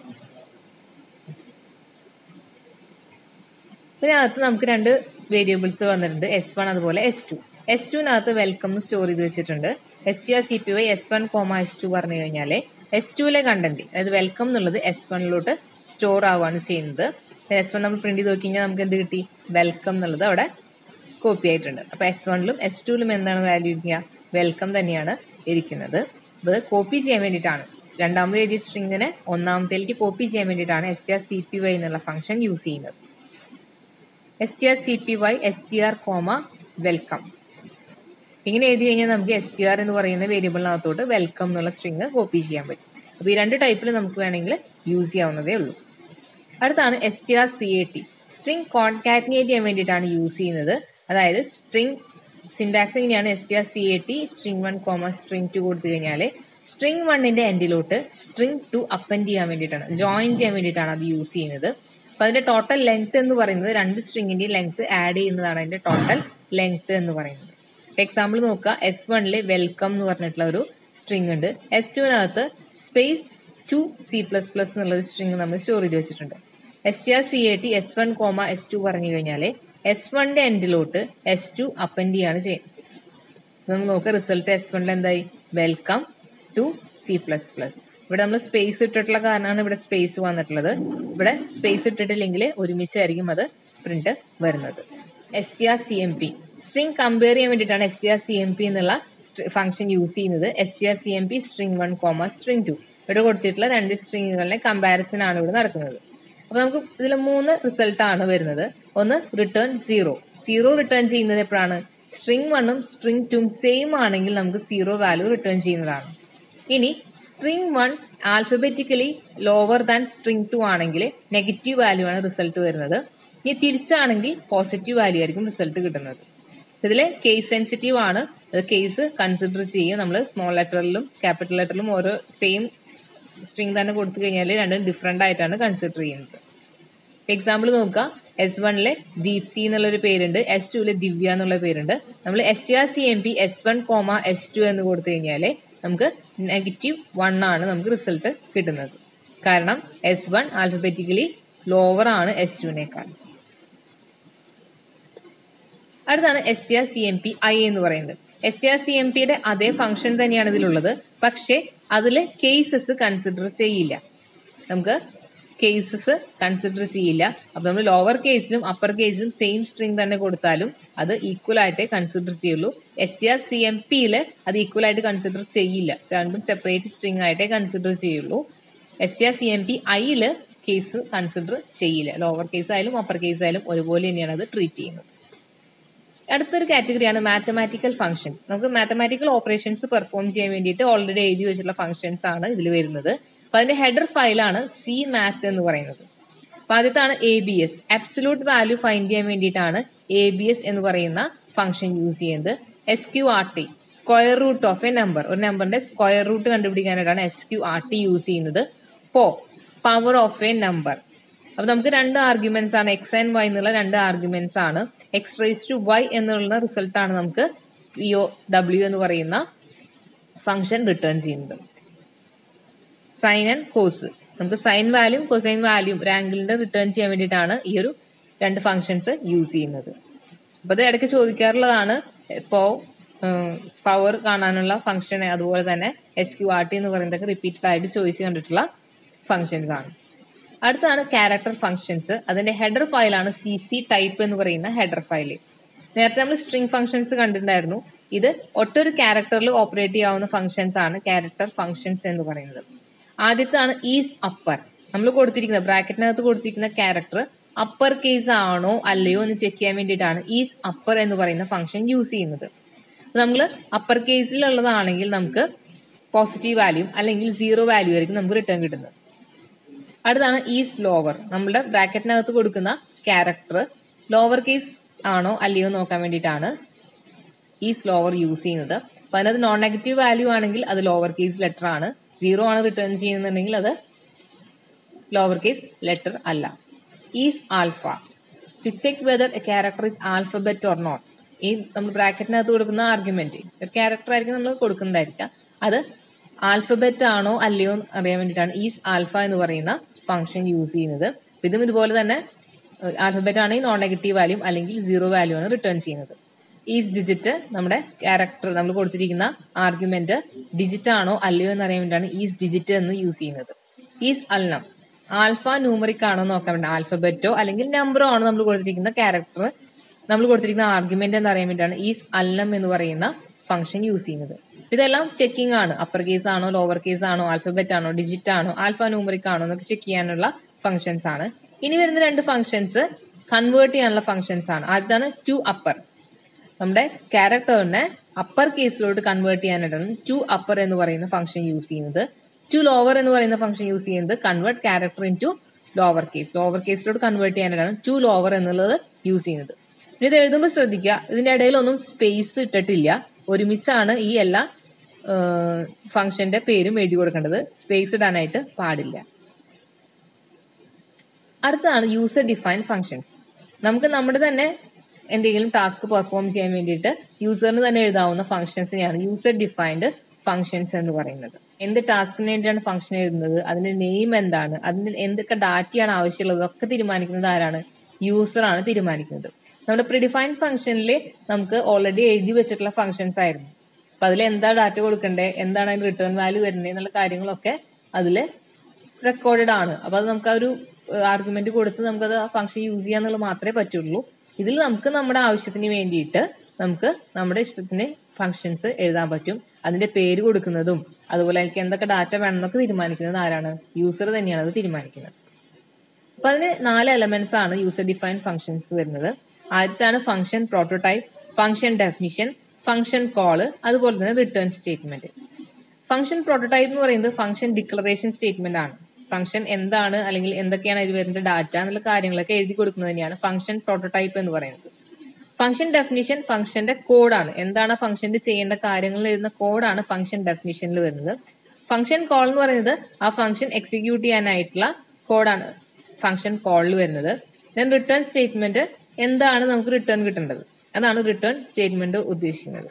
ഇതിനകത്ത് നമുക്ക് രണ്ട് വേരിയബിൾസ് വന്നിട്ടുണ്ട് എസ് വൺ അതുപോലെ എസ് ടു എസ് ടുവിനകത്ത് വെൽക്കം സ്റ്റോർ ചെയ്ത് വെച്ചിട്ടുണ്ട് S T R C P Y S one comma S two പറഞ്ഞു കഴിഞ്ഞാൽ എസ് ടുവിലെ കണ്ടന്റ് അതായത് വെൽക്കം എന്നുള്ളത് എസ് വണ്ണിലോട്ട് സ്റ്റോർ ആവുകയാണ് ചെയ്യുന്നത് എസ് വൺ നമ്മൾ പ്രിന്റ് ചെയ്ത് നോക്കി കഴിഞ്ഞാൽ നമുക്ക് എന്ത് കിട്ടി വെൽക്കം എന്നുള്ളത് അവിടെ കോപ്പി ആയിട്ടുണ്ട് അപ്പൊ എസ് വണ്ണിലും എസ് ടുവിലും എന്താണ് വാല്യൂ ഇരിക്കുക വെൽക്കം തന്നെയാണ് ഇരിക്കുന്നത് ഇത് കോപ്പി ചെയ്യാൻ വേണ്ടിയിട്ടാണ് രണ്ടാമത് എഴുതിയ സ്ട്രിങ്ങിനെ ഒന്നാമത്തേക്ക് കോപ്പി ചെയ്യാൻ വേണ്ടിയിട്ടാണ് S T R C P Y എന്നുള്ള ഫംഗ്ഷൻ യൂസ് ചെയ്യുന്നത് S T R C P Y S T R comma welcome ഇങ്ങനെ എഴുതി കഴിഞ്ഞാൽ നമുക്ക് എസ് ടി ആർ എന്ന് പറയുന്ന വേരിയബിളിനകത്തോട്ട് വെൽക്കം എന്നുള്ള സ്ട്രിങ് കോപ്പി ചെയ്യാൻ പറ്റും അപ്പൊ ഈ രണ്ട് ടൈപ്പിൽ നമുക്ക് വേണമെങ്കിൽ യൂസ് ചെയ്യാവുന്നതേ ഉള്ളൂ അടുത്താണ് S T R C A T string concatenate ചെയ്യാൻ വേണ്ടിയിട്ടാണ് യൂസ് ചെയ്യുന്നത് അതായത് സ്ട്രിങ് സിൻടാക്സ് ഇങ്ങനെയാണ് S T R C A T string one comma string two കൊടുത്തു കഴിഞ്ഞാൽ സ്ട്രിങ് വണ്ണിന്റെ എൻഡിലോട്ട് സ്ട്രിങ് ടു അപ്പൻഡ് ചെയ്യാൻ വേണ്ടിയിട്ടാണ് ജോയിൻ ചെയ്യാൻ വേണ്ടിയിട്ടാണ് അത് യൂസ് ചെയ്യുന്നത് അപ്പൊ അതിന്റെ ടോട്ടൽ ലെങ്ത് എന്ന് പറയുന്നത് രണ്ട് സ്ട്രിങ്ങിന്റെ ലെങ്ത് ആഡ് ചെയ്യുന്നതാണ് അതിന്റെ ടോട്ടൽ ലെങ്ത് എന്ന് പറയുന്നത് എക്സാമ്പിൾ നോക്കുക എസ് വണ്ണില് വെൽക്കം എന്ന് പറഞ്ഞിട്ടുള്ള ഒരു സ്ട്രിങ് ഉണ്ട് എസ് ടുവിനകത്ത് space two C plus plus എന്നുള്ള ഒരു സ്ട്രിങ് നമ്മൾ സ്റ്റോർ ചെയ്ത് വെച്ചിട്ടുണ്ട് S T R C A T S one comma S two പറഞ്ഞു കഴിഞ്ഞാൽ എസ് വണ്ണിന്റെ എൻഡിലോട്ട് എസ് ടു അപ്പൻഡ് ചെയ്യാണ് ചെയ്യുന്നത് നമുക്ക് നോക്കാം റിസൾട്ട് എസ് വണ്ണിൽ എന്തായി welcome to C plus plus ഇവിടെ നമ്മൾ സ്പേസ് ഇട്ടിട്ടുള്ള കാരണമാണ് ഇവിടെ സ്പേസ് വന്നിട്ടുള്ളത് ഇവിടെ സ്പേസ് ഇട്ടിട്ടില്ലെങ്കിൽ ഒരുമിച്ചായിരിക്കും അത് പ്രിന്റ് വരുന്നത് S T R C M P string compare ചെയ്യാൻ വേണ്ടിയിട്ടാണ് S T R C M P എന്നുള്ള ഫംഗ്ഷൻ യൂസ് ചെയ്യുന്നത് S T R C M P string one comma string two ഇവിടെ കൊടുത്തിട്ടുള്ള രണ്ട് സ്ട്രിങ്ങുകളുടെ കമ്പാരിസൺ ആണ് ഇവിടെ നടക്കുന്നത് അപ്പൊ നമുക്ക് ഇതിൽ മൂന്ന് റിസൾട്ട് ആണ് വരുന്നത് ഒന്ന് റിട്ടേൺ സീറോ സീറോ റിട്ടേൺ ചെയ്യുന്നത് എപ്പോഴാണ് സ്ട്രിങ് വണ്ണും സ്ട്രിങ് ടും സെയിം ആണെങ്കിൽ നമുക്ക് സീറോ വാല്യൂ റിട്ടേൺ ചെയ്യുന്നതാണ് ഇനി string one alphabetically lower than string two ആണെങ്കിൽ നെഗറ്റീവ് വാല്യൂ ആണ് റിസൾട്ട് വരുന്നത് ഇനി തിരിച്ചാണെങ്കിൽ പോസിറ്റീവ് വാല്യൂ ആയിരിക്കും റിസൾട്ട് കിട്ടുന്നത് ഇതില് കേസ് സെൻസിറ്റീവ് ആണ് അത് കേസ് കൺസിഡർ ചെയ്യും നമ്മൾ സ്മോൾ ലെറ്ററിലും ക്യാപിറ്റൽ ലെറ്ററിലും ഓരോ സെയിം സ്ട്രിങ് തന്നെ കൊടുത്തു കഴിഞ്ഞാൽ രണ്ടും ഡിഫറെന്റ് ആയിട്ടാണ് കൺസിഡർ ചെയ്യുന്നത് എക്സാമ്പിൾ നോക്കുക എസ് വണ്ണിലെ ദീപ്തി എന്നുള്ളൊരു പേരുണ്ട് എസ് ടുവിലെ ദിവ്യ എന്നുള്ള പേരുണ്ട് നമ്മൾ S R C M P S one comma S two എന്ന് കൊടുത്തു കഴിഞ്ഞാൽ നമുക്ക് നെഗറ്റീവ് വൺ ആണ് നമുക്ക് റിസൾട്ട് കിട്ടുന്നത് കാരണം എസ് വൺ ആൽഫബറ്റിക്കലി ലോവർ ആണ് എസ് ടുവിനേക്കാൾ അടുത്താണ് S T R C M P I എന്ന് പറയുന്നത് S T R C M പിയുടെ അതേ ഫംഗ്ഷൻ തന്നെയാണ് ഇതിലുള്ളത് പക്ഷേ അതിൽ കേസസ് കൺസിഡർ ചെയ്യില്ല നമുക്ക് കേസസ് കൺസിഡർ ചെയ്യില്ല അപ്പൊ നമ്മൾ ലോവർ കേസിലും അപ്പർ കേസിലും സെയിം സ്ട്രിങ് തന്നെ കൊടുത്താലും അത് ഈക്വൽ ആയിട്ടേ കൺസിഡർ ചെയ്യുള്ളൂ S T R C M പിയിൽ അത് ഈക്വൽ ആയിട്ട് കൺസിഡർ ചെയ്യില്ല രണ്ടും സെപ്പറേറ്റ് സ്ട്രിങ് ആയിട്ടേ കൺസിഡർ ചെയ്യുള്ളൂ S T R C M P ഐയിൽ കേസ് കൺസിഡർ ചെയ്യില്ല ലോവർ കേസ് ആയാലും അപ്പർ കേസ് ആയാലും ഒരുപോലെ തന്നെയാണ് അത് ട്രീറ്റ് ചെയ്യുന്നത് അടുത്തൊരു കാറ്റഗറിയാണ് മാത്തമാറ്റിക്കൽ ഫംഗ്ഷൻസ് നമുക്ക് മാത്തമാറ്റിക്കൽ ഓപ്പറേഷൻസ് പെർഫോം ചെയ്യാൻ വേണ്ടിയിട്ട് ഓൾറെഡി എഴുതി വെച്ചിട്ടുള്ള ഫംഗ്ഷൻസ് ആണ് ഇതിൽ വരുന്നത് അപ്പൊ അതിന്റെ ഹെഡർ ഫയലാണ് സി മാത്ത് എന്ന് പറയുന്നത് അപ്പൊ ആദ്യത്താണ് A B S absolute value find ചെയ്യാൻ വേണ്ടിയിട്ടാണ് എ ബി എസ് എന്ന് പറയുന്ന ഫംഗ്ഷൻ യൂസ് ചെയ്യുന്നത് S Q R T square root of a number ഒരു നമ്പറിന്റെ സ്ക്വയർ റൂട്ട് കണ്ടുപിടിക്കാനായിട്ടാണ് S Q R T use ചെയ്യുന്നത് pow power of a number അപ്പൊ നമുക്ക് രണ്ട് ആർഗ്യുമെന്റ്സ് ആണ് എക്സ് ആൻഡ് വൈ എന്നുള്ള രണ്ട് ആർഗ്യുമെന്റ്സ് ആണ് എക്സ് റൈസ് ടു വൈ എന്നുള്ള റിസൾട്ട് ആണ് നമുക്ക് പി ഒ ഡബ്ല്യു എന്ന് പറയുന്ന ഫംഗ്ഷൻ റിട്ടേൺ ചെയ്യുന്നത് സൈൻ ആൻഡ് കോസ് നമുക്ക് സൈൻ വാല്യൂം കൊസൈൻ വാല്യൂം ഒരു ആംഗിളിന്റെ റിട്ടേൺ ചെയ്യാൻ വേണ്ടിയിട്ടാണ് ഈ ഒരു രണ്ട് ഫംഗ്ഷൻസ് യൂസ് ചെയ്യുന്നത് അപ്പൊ ഇത് ഇടയ്ക്ക് ചോദിക്കാറുള്ളതാണ് ഇപ്പോ പവർ കാണാനുള്ള ഫംഗ്ഷൻ അതുപോലെ തന്നെ എസ് ക്യു ആർ ടി എന്ന് പറയുന്നതൊക്കെ റിപ്പീറ്റഡ് ആയിട്ട് ചോദിച്ച് കണ്ടിട്ടുള്ള ഫംഗ്ഷൻസ് ആണ് അടുത്താണ് ക്യാരക്ടർ ഫംഗ്ഷൻസ് അതിന്റെ ഹെഡർ ഫയലാണ് സി സി ടൈപ്പ് എന്ന് പറയുന്ന ഹെഡർ ഫയൽ നേരത്തെ നമ്മൾ സ്ട്രിംഗ് ഫംഗ്ഷൻസ് കണ്ടിട്ടുണ്ടായിരുന്നു ഇത് ഒറ്റൊരു ക്യാരക്ടറിൽ ഓപ്പറേറ്റ് ചെയ്യാവുന്ന ഫംഗ്ഷൻസ് ആണ് ക്യാരക്ടർ ഫംഗ്ഷൻസ് എന്ന് പറയുന്നത് ആദ്യത്താണ് ഈസ് അപ്പർ നമ്മൾ കൊടുത്തിരിക്കുന്ന ബ്രാക്കറ്റിനകത്ത് കൊടുത്തിരിക്കുന്ന ക്യാരക്ടർ അപ്പർ കേസ് ആണോ അല്ലയോ എന്ന് ചെക്ക് ചെയ്യാൻ വേണ്ടിയിട്ടാണ് ഈസ് അപ്പർ എന്ന് പറയുന്ന ഫംഗ്ഷൻ യൂസ് ചെയ്യുന്നത് നമ്മൾ അപ്പർ കേസിലുള്ളതാണെങ്കിൽ നമുക്ക് പോസിറ്റീവ് വാല്യൂ അല്ലെങ്കിൽ സീറോ വാല്യൂ ആയിരിക്കും നമുക്ക് റിട്ടേൺ കിട്ടുന്നത് അടുത്താണ് ഈസ് ലോവർ നമ്മുടെ ബ്രാക്കറ്റിനകത്ത് കൊടുക്കുന്ന ക്യാരക്ടർ ലോവർ കേസ് ആണോ അല്ലയോ നോക്കാൻ വേണ്ടിയിട്ടാണ് ഈസ് ലോവർ യൂസ് ചെയ്യുന്നത് അപ്പൊ അതിനകത്ത് നോൺ നെഗറ്റീവ് വാല്യൂ ആണെങ്കിൽ അത് ലോവർ കേസ് ലെറ്റർ ആണ് സീറോ ആണ് റിട്ടേൺ ചെയ്യുന്നുണ്ടെങ്കിൽ അത് ലോവർ കേസ് ലെറ്റർ അല്ല is alpha to check whether a character is alphabet or not ഈ നമ്മൾ ബ്രാക്കറ്റിനകത്ത് കൊടുക്കുന്ന ആർഗ്യുമെന്റ് ഒരു ക്യാരക്ടർ ആയിരിക്കും നമ്മൾ കൊടുക്കുന്നതായിരിക്കാം അത് ആൽഫബറ്റ് ആണോ അല്ലയോ എന്ന് അറിയാൻ വേണ്ടിയിട്ടാണ് ഈസ് ആൽഫ എന്ന് പറയുന്ന ഫംഗ്ഷൻ യൂസ് ചെയ്യുന്നത് ഇതും ഇതുപോലെ തന്നെ ആൽഫബറ്റ് ആണെങ്കിൽ നോൺ നെഗറ്റീവ് വാല്യൂ അല്ലെങ്കിൽ സീറോ വാല്യൂ ആണ് റിട്ടേൺ ചെയ്യുന്നത് ഈസ് ഡിജിറ്റ് നമ്മുടെ ക്യാരക്ടർ നമ്മൾ കൊടുത്തിരിക്കുന്ന ആർഗ്യുമെന്റ് ഡിജിറ്റ് ആണോ അല്ലയോ എന്ന് അറിയാൻ വേണ്ടിയാണ് ഈസ് ഡിജിറ്റ് എന്ന് യൂസ് ചെയ്യുന്നത് ഈസ് അൽനം ആൽഫ ന്യൂമറിക് ആണോ നോക്കാൻ വേണ്ടി ആൽഫബറ്റോ അല്ലെങ്കിൽ നമ്പറോ ആണോ നമ്മൾ കൊടുത്തിരിക്കുന്ന ക്യാരക്ടർ നമ്മൾ കൊടുത്തിരിക്കുന്ന ആർഗ്യുമെന്റ് എന്ന് അറിയാൻ വേണ്ടിയാണ് ഈസ് അൽനം എന്ന് പറയുന്ന ഫംഗ്ഷൻ യൂസ് ചെയ്യുന്നത് ഇതെല്ലാം ചെക്കിംഗ് ആണ് അപ്പർ കേസ് ആണോ ലോവർ കേസ് ആണോ ആൽഫബറ്റ് ആണോ ഡിജിറ്റ് ആണോ ആൽഫ ന്യൂമറിക് ആണോ എന്നൊക്കെ ചെക്ക് ചെയ്യാനുള്ള ഫംഗ്ഷൻസ് ആണ് ഇനി വരുന്ന രണ്ട് ഫംഗ്ഷൻസ് കൺവേർട്ട് ചെയ്യാനുള്ള ഫംഗ്ഷൻസ് ആണ് ആദ്യമാണ് ടു അപ്പർ നമ്മുടെ ക്യാരക്ടറിനെ അപ്പർ കേസിലോട്ട് കൺവേർട്ട് ചെയ്യാനായിട്ടാണ് ടു അപ്പർ എന്ന് പറയുന്ന ഫംഗ്ഷൻ യൂസ് ചെയ്യുന്നത് ടു ലോവർ എന്ന് പറയുന്ന ഫംഗ്ഷൻ യൂസ് ചെയ്യുന്നത് convert character into lower case lower കേസിലോട്ട് കൺവേർട്ട് ചെയ്യാനായിട്ടാണ് ടു ലോവർ എന്നുള്ളത് യൂസ് ചെയ്യുന്നത് ഇനി ഇത് എഴുതുമ്പോൾ ശ്രദ്ധിക്കുക ഇതിന്റെ ഇടയിലൊന്നും സ്പേസ് ഇട്ടിട്ടില്ല ഒരുമിച്ചാണ് ഈ എല്ലാ ഫംഗ്ഷന്റെ പേരും എഴുതി കൊടുക്കേണ്ടത് സ്പേസ് ഇടാനായിട്ട് പാടില്ല അടുത്തതാണ് യൂസർ ഡിഫൈൻഡ് ഫങ്ഷൻസ് നമുക്ക് നമ്മുടെ തന്നെ എന്തെങ്കിലും ടാസ്ക് പെർഫോം ചെയ്യാൻ വേണ്ടിയിട്ട് യൂസറിന് തന്നെ എഴുതാവുന്ന ഫംഗ്ഷൻസിനെയാണ് യൂസർ ഡിഫൈൻഡ് ഫംഗ്ഷൻസ് എന്ന് പറയുന്നത് എന്ത് ടാസ്കിന് വേണ്ടിയാണ് ഫംഗ്ഷൻ എഴുതുന്നത് അതിന്റെ നെയിം എന്താണ് അതിന് എന്തൊക്കെ ഡാറ്റയാണ് ആവശ്യമുള്ളത് ഒക്കെ തീരുമാനിക്കുന്നത് ആരാണ് യൂസർ ആണ് തീരുമാനിക്കുന്നത് നമ്മുടെ പ്രിഡിഫൈൻഡ് ഫംഗ്ഷനിൽ നമുക്ക് ഓൾറെഡി എഴുതി വെച്ചിട്ടുള്ള ഫംഗ്ഷൻസ് ആയിരുന്നു അപ്പൊ അതിൽ എന്താ ഡാറ്റ കൊടുക്കണ്ടേ എന്താണ് അതിന് റിട്ടേൺ വാല്യൂ വരുന്നത് എന്നുള്ള കാര്യങ്ങളൊക്കെ അതിൽ റെക്കോർഡഡ് ആണ് അപ്പൊ അത് നമുക്ക് ആ ഒരു ആർഗ്യുമെന്റ് കൊടുത്ത് നമുക്കത് ആ ഫംഗ്ഷൻ യൂസ് ചെയ്യാന്നുള്ളത് മാത്രമേ പറ്റുള്ളൂ ഇതിൽ നമുക്ക് നമ്മുടെ ആവശ്യത്തിന് വേണ്ടിയിട്ട് നമുക്ക് നമ്മുടെ ഇഷ്ടത്തിന് ഫംഗ്ഷൻസ് എഴുതാൻ പറ്റും അതിന്റെ പേര് കൊടുക്കുന്നതും അതുപോലെ എനിക്ക് എന്തൊക്കെ ഡാറ്റ വേണമെന്നൊക്കെ തീരുമാനിക്കുന്നത് ആരാണ് യൂസർ തന്നെയാണ് അത് തീരുമാനിക്കുന്നത് അപ്പൊ അതിന് നാല് എലമെന്റ്സ് ആണ് യൂസർ ഡിഫൈൻഡ് ഫംഗ്ഷൻസ് വരുന്നത് ആദ്യത്താണ് function prototype function definition function call അതുപോലെ തന്നെ റിട്ടേൺ സ്റ്റേറ്റ്മെന്റ് ഫംഗ്ഷൻ പ്രോട്ടോടൈപ്പ് എന്ന് പറയുന്നത് ഫംഗ്ഷൻ ഡിക്ലറേഷൻ സ്റ്റേറ്റ്മെന്റ് ആണ് ഫംഗ്ഷൻ എന്താണ് അല്ലെങ്കിൽ എന്തൊക്കെയാണ് ഇതിൽ വരുന്ന ഡാറ്റ എന്നുള്ള കാര്യങ്ങളൊക്കെ എഴുതി കൊടുക്കുന്നത് തന്നെയാണ് ഫംഗ്ഷൻ പ്രോട്ടോടൈപ്പ് എന്ന് പറയുന്നത് ഫംഗ്ഷൻ ഡെഫിനിഷൻ ഫംഗ്ഷന്റെ കോഡാണ് എന്താണ് ഫംഗ്ഷന്റെ ചെയ്യേണ്ട കാര്യങ്ങൾ എഴുതുന്ന കോഡാണ് ഫംഗ്ഷൻ ഡെഫിനിഷനിൽ വരുന്നത് ഫംഗ്ഷൻ കോൾ എന്ന് പറയുന്നത് ആ ഫംഗ്ഷൻ എക്സിക്യൂട്ട് ചെയ്യാനായിട്ടുള്ള കോഡാണ് ഫംഗ്ഷൻ കോളിൽ വരുന്നത് ദെൻ റിട്ടേൺ സ്റ്റേറ്റ്മെന്റ് എന്താണ് നമുക്ക് റിട്ടേൺ കിട്ടേണ്ടത് അതാണ് റിട്ടേൺ സ്റ്റേറ്റ്മെന്റ് ഉദ്ദേശിക്കുന്നത്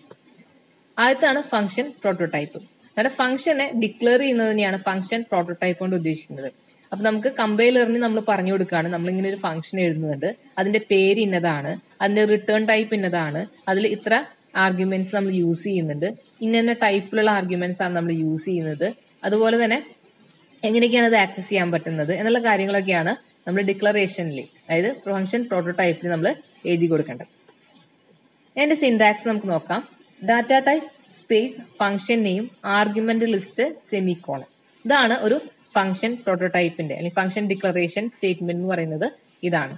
ആദ്യത്താണ് ഫംഗ്ഷൻ പ്രോട്ടോടൈപ്പ് നമ്മുടെ ഫംഗ്ഷനെ ഡിക്ലെയർ ചെയ്യുന്നത് തന്നെയാണ് ഫംഗ്ഷൻ പ്രോട്ടോടൈപ്പ് കൊണ്ട് ഉദ്ദേശിക്കുന്നത് അപ്പൊ നമുക്ക് കമ്പൈലറിന് നമ്മൾ പറഞ്ഞു കൊടുക്കുകയാണ് നമ്മൾ ഇങ്ങനെ ഒരു ഫംഗ്ഷൻ എഴുതുന്നുണ്ട് അതിന്റെ പേര് ഇന്നതാണ് അതിന്റെ റിട്ടേൺ ടൈപ്പ് ഇന്നതാണ് അതിൽ ഇത്ര ആർഗ്യുമെന്റ്സ് നമ്മൾ യൂസ് ചെയ്യുന്നുണ്ട് ഇന്ന ടൈപ്പിലുള്ള ആർഗ്യുമെന്റ്സ് ആണ് നമ്മൾ യൂസ് ചെയ്യുന്നത് അതുപോലെ തന്നെ എങ്ങനെയൊക്കെയാണ് അത് ആക്സസ് ചെയ്യാൻ പറ്റുന്നത് എന്നുള്ള കാര്യങ്ങളൊക്കെയാണ് നമ്മൾ ഡിക്ലറേഷനിൽ അതായത് ഫംഗ്ഷൻ പ്രോട്ടോടൈപ്പിൽ നമ്മൾ എഴുതി കൊടുക്കേണ്ടത് അതിന്റെ സിൻടാക്സ് നമുക്ക് നോക്കാം data type space function name argument list semicolon ഇതാണ് ഒരു ഫംഗ്ഷൻ പ്രോട്ടോടൈപ്പിന്റെ അല്ലെങ്കിൽ ഫംഗ്ഷൻ ഡിക്ലറേഷൻ സ്റ്റേറ്റ്മെന്റ് എന്ന് പറയുന്നത് ഇതാണ്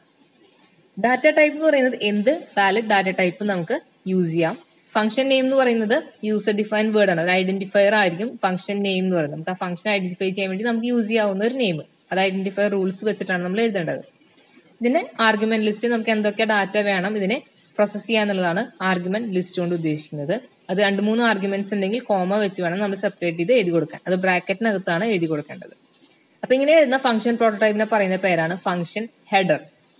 ഡാറ്റ ടൈപ്പ് എന്ന് പറയുന്നത് എന്ത് വാലിഡ് ഡാറ്റ ടൈപ്പ് നമുക്ക് യൂസ് ചെയ്യാം ഫംഗ്ഷൻ നെയിം എന്ന് പറയുന്നത് യൂസർ ഡിഫൈൻഡ് വേർഡ് ആണ് ഒരു ഐഡന്റിഫയർ ആയിരിക്കും ഫംഗ്ഷൻ നെയിം എന്ന് പറയുന്നത് നമുക്ക് ആ ഫംഗ്ഷൻ ഐഡന്റിഫൈ ചെയ്യാൻ വേണ്ടി നമുക്ക് യൂസ് ചെയ്യാവുന്ന ഒരു നെയിം അത് ഐഡന്റിഫയർ റൂൾസ് വെച്ചിട്ടാണ് നമ്മൾ എഴുതേണ്ടത് ഇതിന് ആർഗ്യുമെന്റ് ലിസ്റ്റ് നമുക്ക് എന്തൊക്കെ ഡാറ്റ വേണം ഇതിനെ പ്രോസസ് ചെയ്യാന്നുള്ളതാണ് ആർഗ്യുമെന്റ് ലിസ്റ്റ് കൊണ്ട് ഉദ്ദേശിക്കുന്നത് അത് രണ്ട് മൂന്ന് ആർഗ്യുമെന്റ്സ് ഉണ്ടെങ്കിൽ കോമ വെച്ച് വേണം നമ്മൾ സെപ്പറേറ്റ് ചെയ്ത് എഴുതി കൊടുക്കാൻ അത് ബ്രാക്കറ്റിനകത്താണ് എഴുതി കൊടുക്കേണ്ടത് അപ്പൊ ഇങ്ങനെ എഴുതുന്ന ഫംഗ്ഷൻ പ്രോട്ടോടൈപ്പിനെ പറയുന്ന പേരാണ് ഫംഗ്ഷൻ ഹെഡർ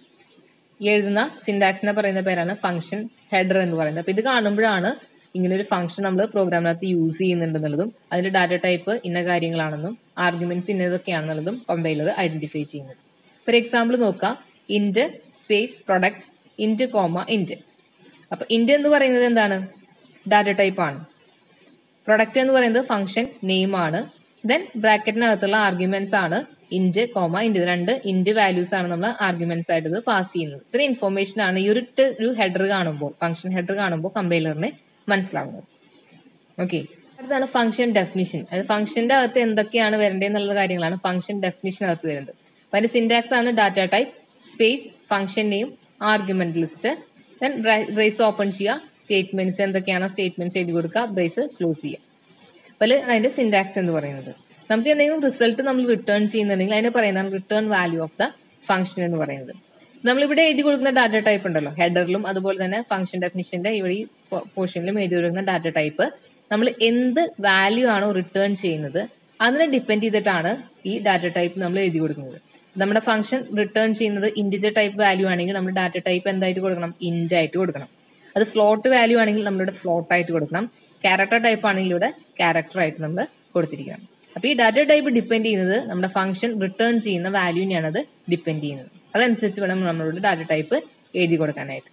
ഈ എഴുതുന്ന സിൻടാക്സിനെ പറയുന്ന പേരാണ് ഫംഗ്ഷൻ ഹെഡർ എന്ന് പറയുന്നത് അപ്പൊ ഇത് കാണുമ്പോഴാണ് ഇങ്ങനെ ഒരു ഫംഗ്ഷൻ നമ്മൾ പ്രോഗ്രാമിനകത്ത് യൂസ് ചെയ്യുന്നുണ്ടെന്നുള്ളതും അതിന്റെ ഡാറ്റ ടൈപ്പ് ഇന്ന കാര്യങ്ങളാണെന്നും ആർഗ്യുമെന്റ്സ് ഇന്നതൊക്കെയാണെന്നുള്ളതും കമ്പൈലർ ഐഡന്റിഫൈ ചെയ്യുന്നത് ഫോർ എക്സാമ്പിൾ നോക്കാം int space product int comma int അപ്പൊ ഇന്റ് എന്ന് പറയുന്നത് എന്താണ് ഡാറ്റ ടൈപ്പ് ആണ് പ്രൊഡക്റ്റ് എന്ന് പറയുന്നത് ഫംഗ്ഷൻ നെയിം ആണ് ദെൻ ബ്രാക്കറ്റിനകത്തുള്ള ആർഗ്യുമെന്റ്സ് ആണ് ഇന്റ് കോമ ഇന്റ് രണ്ട് ഇന്റ് വാല്യൂസ് ആണ് നമ്മൾ ആർഗ്യുമെന്റ്സ് ആയിട്ട് ഇത് പാസ് ചെയ്യുന്നത് ഇത്ര ഇൻഫോർമേഷൻ ആണ് ഈ ഒരു ഒരു ഹെഡർ കാണുമ്പോൾ ഫംഗ്ഷൻ ഹെഡർ കാണുമ്പോൾ കമ്പൈലറിന് മനസ്സിലാവുന്നത് ഓക്കെ അടുത്താണ് ഫംഗ്ഷൻ ഡെഫിനിഷൻ അത് ഫംഗ്ഷന്റെ അകത്ത് എന്തൊക്കെയാണ് വരേണ്ടതെന്നുള്ള കാര്യങ്ങളാണ് ഫംഗ്ഷൻ ഡെഫിനിഷൻ അകത്ത് വരുന്നത് അപ്പൊ അതിന്റെ സിൻടാക്സ് ആണ് data type space function name argument list then brace open ചെയ്യുക സ്റ്റേറ്റ്മെന്റ്സ് എന്തൊക്കെയാണോ സ്റ്റേറ്റ്മെന്റ്സ് എഴുതി കൊടുക്കുക ബ്രേസ് ക്ലോസ് ചെയ്യുക അപ്പോൾ അതിന്റെ സിൻടാക്സ് എന്ന് പറയുന്നത് നമുക്ക് എന്തെങ്കിലും റിസൾട്ട് നമ്മൾ റിട്ടേൺ ചെയ്യുന്നുണ്ടെങ്കിൽ അതിനെ പറയുന്നതാണ് return value of the function എന്ന് പറയുന്നത് നമ്മളിവിടെ എഴുതി കൊടുക്കുന്ന ഡാറ്റ ടൈപ്പ് ഉണ്ടല്ലോ ഹെഡറിലും അതുപോലെ തന്നെ ഫംഗ്ഷൻ ഡെഫിനിഷന്റെ ഇവിടെ ഈ പോർഷനിലും എഴുതി കൊടുക്കുന്ന ഡാറ്റ ടൈപ്പ് നമ്മൾ എന്ത് വാല്യൂ ആണോ റിട്ടേൺ ചെയ്യുന്നത് അതിനെ ഡിപ്പെൻഡ് ചെയ്തിട്ടാണ് ഈ ഡാറ്റ ടൈപ്പ് നമ്മൾ എഴുതി കൊടുക്കുന്നത് നമ്മുടെ ഫംഗ്ഷൻ റിട്ടേൺ ചെയ്യുന്നത് ഇന്റിജർ ടൈപ്പ് വാല്യൂ ആണെങ്കിൽ നമ്മുടെ ഡാറ്റ ടൈപ്പ് എന്തായിട്ട് കൊടുക്കണം ഇന്റ് ആയിട്ട് കൊടുക്കണം അത് ഫ്ലോട്ട് വാല്യൂ ആണെങ്കിൽ നമ്മളിവിടെ ഫ്ലോട്ട് ആയിട്ട് കൊടുക്കണം ക്യാരക്ടർ ടൈപ്പ് ആണെങ്കിൽ ഇവിടെ ക്യാരക്ടർ ആയിട്ട് നമ്മൾ കൊടുത്തിരിക്കണം അപ്പൊ ഈ ഡാറ്റ ടൈപ്പ് ഡിപ്പെൻഡ് ചെയ്യുന്നത് നമ്മുടെ ഫംഗ്ഷൻ റിട്ടേൺ ചെയ്യുന്ന വാല്യൂവിനെയാണ് അത് ഡിപ്പെൻഡ് ചെയ്യുന്നത് അതനുസരിച്ച് വേണം നമ്മളോട് ഡാറ്റ ടൈപ്പ് എഴുതി കൊടുക്കാനായിട്ട്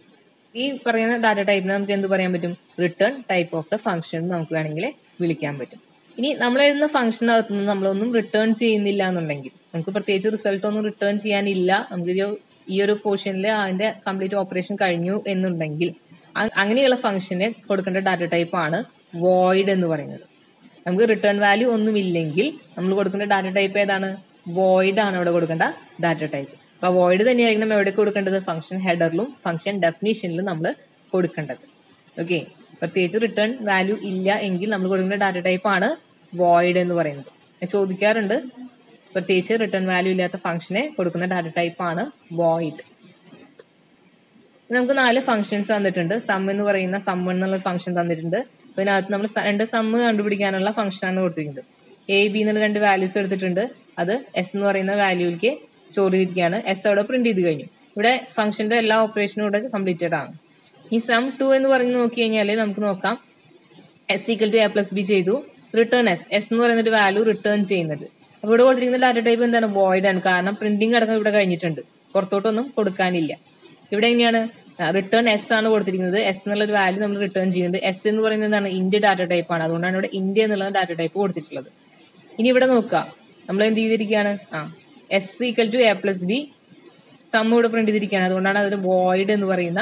ഈ പറയുന്ന ഡാറ്റ ടൈപ്പിനെ നമുക്ക് എന്ത് പറയാൻ പറ്റും return type of the function നമുക്ക് വേണമെങ്കിൽ വിളിക്കാൻ പറ്റും ഇനി നമ്മൾ എഴുതുന്ന ഫംഗ്ഷനകത്ത് നിന്ന് നമ്മളൊന്നും റിട്ടേൺ ചെയ്യുന്നില്ല എന്നുണ്ടെങ്കിൽ നമുക്ക് പ്രത്യേകിച്ച് റിസൾട്ട് ഒന്നും റിട്ടേൺ ചെയ്യാനില്ല നമുക്കൊരു ഈ ഒരു പോർഷനിൽ അതിന്റെ കംപ്ലീറ്റ് ഓപ്പറേഷൻ കഴിഞ്ഞു എന്നുണ്ടെങ്കിൽ അങ്ങനെയുള്ള ഫംഗ്ഷന് കൊടുക്കേണ്ട ഡാറ്റ ടൈപ്പ് ആണ് വോയിഡ് എന്ന് പറയുന്നത് നമുക്ക് റിട്ടേൺ വാല്യൂ ഒന്നുമില്ലെങ്കിൽ നമ്മൾ കൊടുക്കേണ്ട ഡാറ്റ ടൈപ്പ് ഏതാണ് വോയിഡ് ആണ് ഇവിടെ കൊടുക്കേണ്ട ഡാറ്റ ടൈപ്പ് അപ്പൊ വോയിഡ് തന്നെയായിരിക്കണം എവിടെ കൊടുക്കേണ്ടത് ഫംഗ്ഷൻ ഹെഡറിലും ഫംഗ്ഷൻ ഡെഫിനേഷനിലും നമ്മൾ കൊടുക്കേണ്ടത് ഓക്കെ പ്രത്യേകിച്ച് റിട്ടേൺ വാല്യൂ ഇല്ല എങ്കിൽ നമ്മൾ കൊടുക്കേണ്ട ഡാറ്റ ടൈപ്പ് ആണ് വോയിഡ് എന്ന് പറയുന്നത് ചോദിക്കാറുണ്ട് പ്രത്യേകിച്ച് റിട്ടേൺ വാല്യൂ ഇല്ലാത്ത ഫംഗ്ഷനെ കൊടുക്കുന്ന ഡാറ്റ ടൈപ്പ് ആണ് വോയിഡ് നമുക്ക് നാല് ഫംഗ്ഷൻസ് തന്നിട്ടുണ്ട് സം എന്ന് പറയുന്ന സം എന്നുള്ള ഫംഗ്ഷൻ തന്നിട്ടുണ്ട് ഇതിനകത്ത് നമ്മൾ രണ്ട് സമ്മ് കണ്ടുപിടിക്കാനുള്ള ഫംഗ്ഷൻ ആണ് കൊടുത്തിരിക്കുന്നത് എ ബി എന്നുള്ള രണ്ട് വാല്യൂസ് എടുത്തിട്ടുണ്ട് അത് എസ് എന്ന് പറയുന്ന വാല്യൂവിലേക്ക് സ്റ്റോർ ചെയ്തിരിക്കുകയാണ് എസ് അവിടെ പ്രിന്റ് ചെയ്ത് കഴിഞ്ഞു ഇവിടെ ഫംഗ്ഷന്റെ എല്ലാ ഓപ്പറേഷനും ഇവിടെ കംപ്ലീറ്റഡ് ആണ് ഈ സം ടു എന്ന് പറഞ്ഞ് നോക്കി കഴിഞ്ഞാൽ നമുക്ക് നോക്കാം S equal to A plus B ചെയ്തു റിട്ടേൺ എസ് എസ് എന്ന് പറയുന്ന ഒരു വാല്യൂ റിട്ടേൺ ചെയ്യുന്നത് അപ്പൊ ഇവിടെ കൊടുത്തിരിക്കുന്ന ഡാറ്റ ടൈപ്പ് എന്താണ് വോയിഡ് ആണ് കാരണം പ്രിന്റിംഗ് അടക്കം ഇവിടെ കഴിഞ്ഞിട്ടുണ്ട് പുറത്തോട്ടൊന്നും കൊടുക്കാനില്ല ഇവിടെ എങ്ങനെയാണ് റിട്ടേൺ എസ് ആണ് കൊടുത്തിരിക്കുന്നത് എസ് എന്നുള്ള ഒരു വാല്യൂ നമ്മൾ റിട്ടേൺ ചെയ്യുന്നത് എസ് എന്ന് പറയുന്നത് എന്താണ് ഇന്ത്യ ഡാറ്റ ടൈപ്പ് ആണ് അതുകൊണ്ടാണ് ഇവിടെ ഇന്ത്യ എന്നുള്ള ഡാറ്റ ടൈപ്പ് കൊടുത്തിട്ടുള്ളത് ഇനി ഇവിടെ നോക്കുക നമ്മൾ എന്ത് ചെയ്തിരിക്കുകയാണ് ആ S equal to A plus B sum ഇവിടെ പ്രിന്റ് ചെയ്തിരിക്കുകയാണ് അതുകൊണ്ടാണ് അതിന് വോയിഡ് എന്ന് പറയുന്ന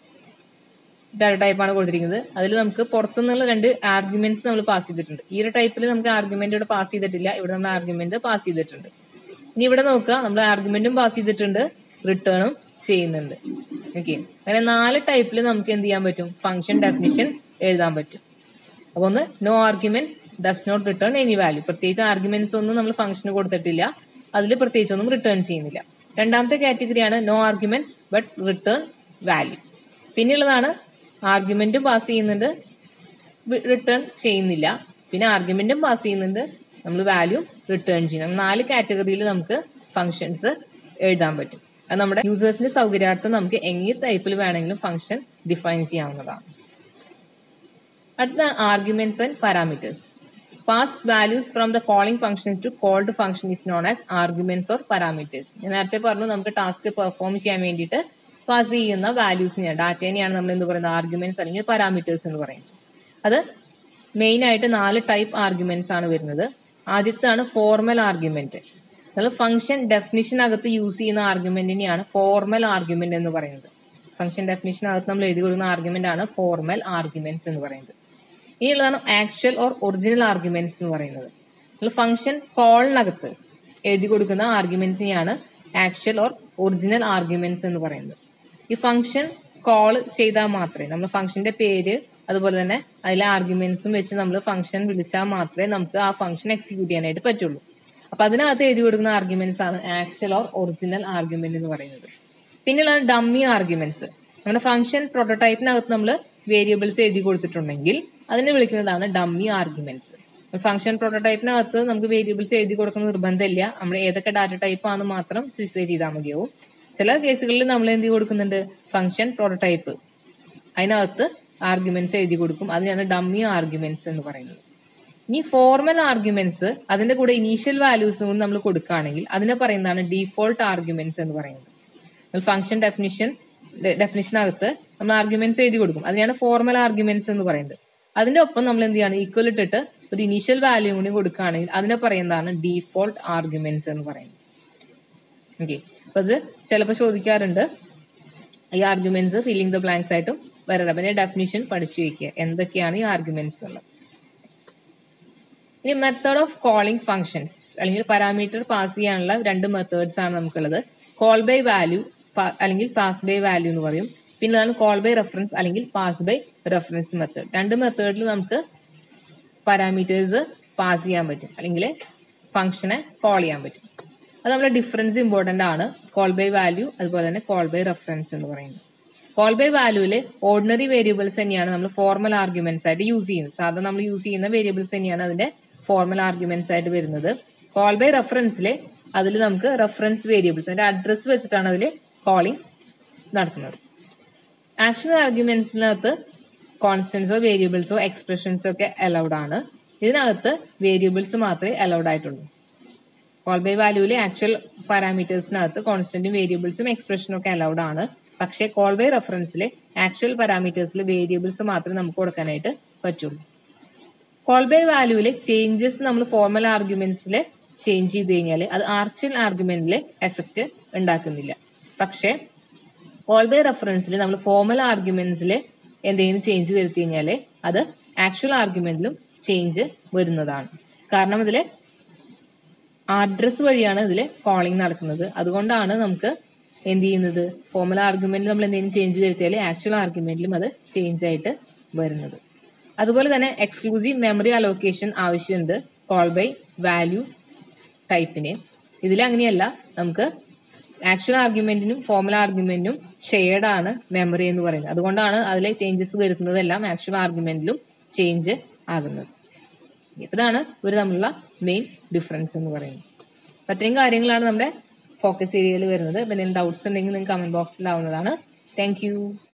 ഡാറ്റ ടൈപ്പാണ് കൊടുത്തിരിക്കുന്നത് അതിൽ നമുക്ക് പുറത്തുനിന്നുള്ള രണ്ട് ആർഗ്യുമെന്റ്സ് നമ്മൾ പാസ് ചെയ്തിട്ടുണ്ട് ഈ ഒരു ടൈപ്പിൽ നമുക്ക് ആർഗ്യുമെന്റ് ഇവിടെ പാസ് ചെയ്തിട്ടില്ല ഇവിടെ നമ്മൾ ആർഗ്യുമെന്റ് പാസ് ചെയ്തിട്ടുണ്ട് ഇനി ഇവിടെ നോക്കുക നമ്മൾ ആർഗ്യുമെന്റും പാസ് ചെയ്തിട്ടുണ്ട് റിട്ടേണും ചെയ്യുന്നുണ്ട് ഓക്കെ അങ്ങനെ നാല് ടൈപ്പിൽ നമുക്ക് എന്ത് ചെയ്യാൻ പറ്റും ഫംഗ്ഷൻ ഡെഫിനിഷൻ എഴുതാൻ പറ്റും അപ്പൊ ഒന്ന് no arguments does not return any value പ്രത്യേകിച്ച് ആർഗ്യുമെന്റ്സ് ഒന്നും നമ്മൾ ഫംഗ്ഷന് കൊടുത്തിട്ടില്ല അതിൽ പ്രത്യേകിച്ച് ഒന്നും റിട്ടേൺ ചെയ്യുന്നില്ല രണ്ടാമത്തെ കാറ്റഗറിയാണ് no arguments but return value പിന്നെയുള്ളതാണ് ആർഗ്യുമെന്റും പാസ് ചെയ്യുന്നുണ്ട് റിട്ടേൺ ചെയ്യുന്നില്ല പിന്നെ ആർഗ്യുമെന്റും പാസ് ചെയ്യുന്നുണ്ട് നമ്മൾ വാല്യൂ റിട്ടേൺ ചെയ്യണം നാല് കാറ്റഗറിയിൽ നമുക്ക് ഫംഗ്ഷൻസ് എഴുതാൻ പറ്റും അത് നമ്മുടെ യൂസേഴ്സിന്റെ സൗകര്യാർത്ഥം നമുക്ക് എങ്ങനെ ടൈപ്പിൽ വേണമെങ്കിലും ഫംഗ്ഷൻ ഡിഫൈൻ ചെയ്യാവുന്നതാണ് അടുത്ത arguments and parameters pass values from the calling function to called function is known as arguments or parameters ഞാൻ നേരത്തെ പറഞ്ഞു നമുക്ക് ടാസ്ക് പെർഫോം ചെയ്യാൻ വേണ്ടിയിട്ട് പാസ് ചെയ്യുന്ന വാല്യൂസിനെയാണ് ഡാറ്റേനെയാണ് നമ്മൾ എന്ത് പറയുന്നത് ആർഗ്യുമെന്റ്സ് അല്ലെങ്കിൽ പാരാമീറ്റേഴ്സ് എന്ന് പറയുന്നത് അത് മെയിൻ ആയിട്ട് നാല് ടൈപ്പ് ആർഗ്യുമെന്റ്സ് ആണ് വരുന്നത് ആദ്യത്താണ് ഫോർമൽ ആർഗ്യുമെന്റ് നമ്മൾ ഫംഗ്ഷൻ ഡെഫിനിഷനകത്ത് യൂസ് ചെയ്യുന്ന ആർഗ്യുമെന്റിനെയാണ് ഫോർമൽ ആർഗ്യുമെന്റ് എന്ന് പറയുന്നത് ഫംഗ്ഷൻ ഡെഫിനിഷനകത്ത് നമ്മൾ എഴുതി കൊടുക്കുന്ന ആർഗ്യുമെന്റ് ആണ് ഫോർമൽ ആർഗ്യുമെന്റ്സ് എന്ന് പറയുന്നത് ഇനിയുള്ളതാണ് ആക്ച്വൽ ഓർ ഒറിജിനൽ ആർഗ്യുമെന്റ്സ് എന്ന് പറയുന്നത് നമ്മൾ ഫംഗ്ഷൻ കോളിനകത്ത് എഴുതി കൊടുക്കുന്ന ആർഗ്യുമെന്റ്സിനെയാണ് ആക്ച്വൽ ഓർ ഒറിജിനൽ ആർഗ്യുമെന്റ്സ് എന്ന് പറയുന്നത് ഈ ഫംഗ്ഷൻ കോൾ ചെയ്താൽ മാത്രമേ നമ്മൾ ഫംഗ്ഷന്റെ പേര് അതുപോലെ തന്നെ അതിലെ ആർഗ്യുമെന്റ്സും വെച്ച് നമ്മൾ ഫംഗ്ഷൻ വിളിച്ചാൽ മാത്രമേ നമുക്ക് ആ ഫംഗ്ഷൻ എക്സിക്യൂട്ട് ചെയ്യാനായിട്ട് പറ്റുള്ളൂ അപ്പൊ അതിനകത്ത് എഴുതി കൊടുക്കുന്ന ആർഗ്യുമെന്റ്സ് ആണ് ആക്ച്വൽ ഓർ ഒറിജിനൽ ആർഗ്യുമെന്റ് എന്ന് പറയുന്നത് പിന്നെയുള്ളതാണ് ഡമ്മി ആർഗ്യുമെന്റ്സ് നമ്മുടെ ഫംഗ്ഷൻ പ്രോട്ടോടൈപ്പിനകത്ത് നമ്മൾ വേരിയബിൾസ് എഴുതി കൊടുത്തിട്ടുണ്ടെങ്കിൽ അതിനെ വിളിക്കുന്നതാണ് ഡമ്മി ആർഗ്യുമെന്റ്സ് ഫംഗ്ഷൻ പ്രോട്ടോടൈപ്പിനകത്ത് നമുക്ക് വേരിയബിൾസ് എഴുതി കൊടുക്കുന്ന നിർബന്ധമില്ല നമ്മൾ ഏതൊക്കെ ഡാറ്റ ടൈപ്പ് ആണെന്ന് മാത്രം സ്പെസിഫൈ ചെയ്താൽ മതിയാവും ചില കേസുകളിൽ നമ്മൾ എന്ത് കൊടുക്കുന്നുണ്ട് ഫംഗ്ഷൻ പ്രോട്ടോടൈപ്പ് അതിനകത്ത് ആർഗ്യുമെന്റ്സ് എഴുതി കൊടുക്കും അതിനാണ് ഡമ്മി ആർഗ്യുമെന്റ്സ് എന്ന് പറയുന്നത് ഇനി ഫോർമൽ ആർഗ്യുമെന്റ്സ് അതിന്റെ കൂടെ ഇനീഷ്യൽ വാല്യൂസും കൂടി നമ്മൾ കൊടുക്കുകയാണെങ്കിൽ അതിനെ പറയുന്നതാണ് ഡീഫോൾട്ട് ആർഗ്യുമെന്റ്സ് എന്ന് പറയുന്നത് ഫംഗ്ഷൻ ഡെഫിനിഷൻ ഡെഫിനിഷനകത്ത് നമ്മൾ ആർഗ്യുമെന്റ്സ് എഴുതി കൊടുക്കും അതിനാണ് ഫോർമൽ ആർഗ്യുമെന്റ്സ് എന്ന് പറയുന്നത് അതിന്റെ ഒപ്പം നമ്മൾ എന്ത് ചെയ്യാണ് ഈക്വൽ ഇട്ടിട്ട് ഒരു ഇനീഷ്യൽ വാല്യൂ കൂടി കൊടുക്കുകയാണെങ്കിൽ അതിനെ പറയുന്നതാണ് ഡീഫോൾട്ട് ആർഗ്യുമെന്റ്സ് എന്ന് പറയുന്നത് ഓക്കെ അപ്പൊ അത് ചിലപ്പോൾ ചോദിക്കാറുണ്ട് ഈ ആർഗ്യുമെന്റ്സ് ഫില്ലിംഗ് ദ ബ്ലാങ്ക്സ് ആയിട്ടും വരാം അപ്പൊ ഡെഫിനിഷൻ പഠിച്ചു വെക്കുക എന്തൊക്കെയാണ് ഈ ആർഗ്യുമെന്റ്സ് ഉള്ളത് ഇനി മെത്തേഡ് ഓഫ് കോളിംഗ് ഫംഗ്ഷൻസ് അല്ലെങ്കിൽ പാരാമീറ്റർ പാസ് ചെയ്യാനുള്ള രണ്ട് മെത്തേഡ്സ് ആണ് നമുക്കുള്ളത് കോൾ ബൈ വാല്യൂ അല്ലെങ്കിൽ പാസ് ബൈ വാല്യൂ എന്ന് പറയും പിന്നെ അതാണ് കോൾ ബൈ റെഫറൻസ് അല്ലെങ്കിൽ പാസ് ബൈ റെഫറൻസ് മെത്തേഡ് രണ്ട് മെത്തേഡിൽ നമുക്ക് പാരാമീറ്റേഴ്സ് പാസ് ചെയ്യാൻ പറ്റും അല്ലെങ്കിൽ ഫംഗ്ഷനെ കോൾ ചെയ്യാൻ പറ്റും അത് നമ്മുടെ ഡിഫറൻസ് ഇമ്പോർട്ടന്റ് ആണ് കോൾ ബൈ വാല്യൂ അതുപോലെ തന്നെ കോൾ ബൈ റെഫറൻസ് എന്ന് പറയുന്നത് കോൾ ബൈ വാല്യൂല് ഓർഡിനറി വേരിയബിൾസ് തന്നെയാണ് നമ്മൾ ഫോർമൽ ആർഗ്യുമെന്റ്സ് ആയിട്ട് യൂസ് ചെയ്യുന്നത് സാധാരണ നമ്മൾ യൂസ് ചെയ്യുന്ന വേരിയബിൾസ് തന്നെയാണ് അതിന്റെ ഫോർമൽ ആർഗ്യുമെന്റ്സ് ആയിട്ട് വരുന്നത് കോൾ ബൈ റെഫറൻസിൽ അതിൽ നമുക്ക് റെഫറൻസ് വേരിയബിൾസ് അതിന്റെ അഡ്രസ് വെച്ചിട്ടാണ് അതിൽ കോളിംഗ് നടത്തുന്നത് ആക്ഷൻ ആർഗ്യുമെന്റ്സിനകത്ത് കോൺസ്റ്റൻസോ വേരിയബിൾസോ എക്സ്പ്രഷൻസോ ഒക്കെ അലൗഡ് ആണ് ഇതിനകത്ത് വേരിയബിൾസ് മാത്രമേ അലൗഡ് ആയിട്ടുള്ളൂ കോൾ ബൈ വാല്യൂല് ആക്ച്വൽ പാരാമീറ്റേഴ്സിനകത്ത് കോൺസ്റ്റന്റും വേരിയബിൾസും എക്സ്പ്രഷനും ഒക്കെ അലൗഡ് ആണ് പക്ഷേ കോൾ ബൈ റെഫറൻസിൽ ആക്ച്വൽ പാരാമീറ്റേഴ്സിൽ വേരിയബിൾസ് മാത്രമേ നമുക്ക് കൊടുക്കാനായിട്ട് പറ്റുള്ളൂ കോൾ ബൈ വാല്യൂവിലെ ചേഞ്ചസ് നമ്മൾ ഫോർമൽ ആർഗ്യുമെന്റ്സിൽ ചേഞ്ച് ചെയ്ത് കഴിഞ്ഞാൽ അത് ആർച്വൽ ആർഗ്യുമെന്റിൽ എഫക്റ്റ് ഉണ്ടാക്കുന്നില്ല പക്ഷേ കോൾ ബൈ റെഫറൻസിൽ നമ്മൾ ഫോർമൽ ആർഗ്യുമെന്റ്സിൽ എന്തെങ്കിലും ചേഞ്ച് വരുത്തി കഴിഞ്ഞാൽ അത് ആക്ച്വൽ ആർഗ്യുമെന്റിലും ചേഞ്ച് വരുന്നതാണ് കാരണം ഇതിൽ അഡ്രസ് വഴിയാണ് ഇതിൽ കോളിംഗ് നടക്കുന്നത് അതുകൊണ്ടാണ് നമുക്ക് എന്ത് ചെയ്യുന്നത് ഫോർമൽ ആർഗ്യുമെന്റിൽ നമ്മൾ എന്തെങ്കിലും ചേഞ്ച് വരുത്തിയാൽ ആക്ച്വൽ ആർഗ്യുമെന്റിലും അത് ചേഞ്ച് ആയിട്ട് വരുന്നത് അതുപോലെ തന്നെ എക്സ്ക്ലൂസീവ് മെമ്മറി അലോക്കേഷൻ ആവശ്യമുണ്ട് കോൾ ബൈ വാല്യൂ ടൈപ്പിന് ഇതിൽ അങ്ങനെയല്ല നമുക്ക് ആക്ച്വൽ ആർഗ്യുമെന്റിനും ഫോർമൽ ആർഗ്യുമെന്റിനും ഷെയർഡ് ആണ് മെമ്മറി എന്ന് പറയുന്നത് അതുകൊണ്ടാണ് അതിലെ ചേഞ്ചസ് വരുന്നതെല്ലാം ആക്ച്വൽ ആർഗ്യുമെന്റിലും ചേഞ്ച് ആകുന്നത് ഇതാണ് ഒരു തമ്മിലുള്ള മെയിൻ ഡിഫറൻസ് എന്ന് പറയുന്നത് അപ്പൊ അത്രയും കാര്യങ്ങളാണ് നമ്മുടെ ഫോക്കസ് ഏരിയയിൽ വരുന്നത് അപ്പം എന്തെങ്കിലും ഡൗട്ട്സ് ഉണ്ടെങ്കിൽ നിങ്ങൾക്ക് കമൻറ്റ് ബോക്സിലാവുന്നതാണ് താങ്ക്